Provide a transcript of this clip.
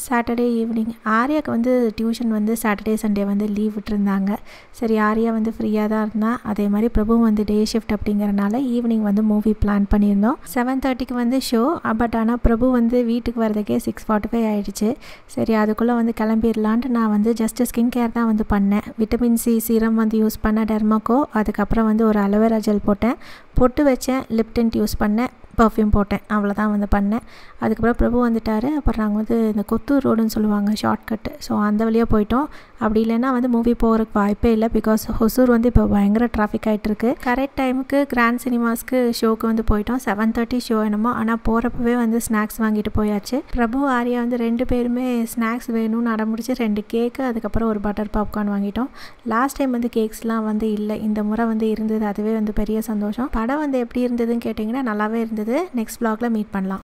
Saturday evening ஆர்யாவுக்கு வந்து tuition வந்து Saturday Sunday வந்து லீவ் விட்டுருந்தாங்க சரி ஆர்யா வந்து ஃப்ரீயாக தான் இருந்தா அதே மாதிரி பிரபு வந்து டே ஷிஃப்ட் அப்படிங்கிறனால ஈவினிங் வந்து மூவி பிளான் பண்ணியிருந்தோம் செவன் தேர்ட்டிக்கு வந்து ஷோ பட் ஆனால் பிரபு வந்து வீட்டுக்கு வரதுக்கே சிக்ஸ் ஃபார்ட்டி ஃபைவ் ஆகிடுச்சு சரி அதுக்குள்ளே வந்து கிளம்பிடலான்ட்டு நான் வந்து ஜஸ்ட் ஸ்கின் கேர் தான் வந்து பண்ணேன் விட்டமின் சி சீரம் வந்து யூஸ் பண்ண டெர்மாக்கோ அதுக்கப்புறம் வந்து ஒரு அலோவேரா ஜெல் போட்டேன் பொட்டு வச்சேன் லிப் டிண்ட் யூஸ் பண்ணேன் பர்ஃப்யூம் போட்டேன் அவ்வளோதான் வந்து பண்ணேன் அதுக்கப்புறம் பிரபு வந்துட்டார் அப்புறம் நாங்கள் வந்து இந்த கொத்தூர் ரோடுன்னு சொல்லுவாங்க ஷார்ட்கட்டு ஸோ அந்த வழியாக போயிட்டோம் அப்படி இல்லைன்னா வந்து மூவி போகிறதுக்கு வாய்ப்பே இல்லை பிகாஸ் ஹொசூர் வந்து இப்போ பயங்கர டிராஃபிக் ஆகிட்டுருக்கு கரெக்ட் டைமுக்கு கிராண்ட் சினிமாஸ்க்கு ஷோக்கு வந்து போயிட்டோம் செவன் தேர்ட்டி ஷோ என்னமோ ஆனால் போகிறப்பவே வந்து ஸ்நாக்ஸ் வாங்கிட்டு போயாச்சு பிரபு ஆர்யா வந்து ரெண்டு பேருமே ஸ்நாக்ஸ் வேணும்னு அடம்பிடிச்சு ரெண்டு கேக்கு அதுக்கப்புறம் ஒரு பட்டர் பாப்கார்ன் வாங்கிட்டோம் லாஸ்ட் டைம் வந்து கேக்ஸ்லாம் வந்து இல்லை இந்த முறை வந்து இருந்தது அதுவே வந்து பெரிய சந்தோஷம் படம் வந்து எப்படி இருந்ததுன்னு கேட்டிங்கன்னா நல்லாவே இருந்தது நெக்ஸ்ட் ப்ளாகில் மீட் பண்ணலாம்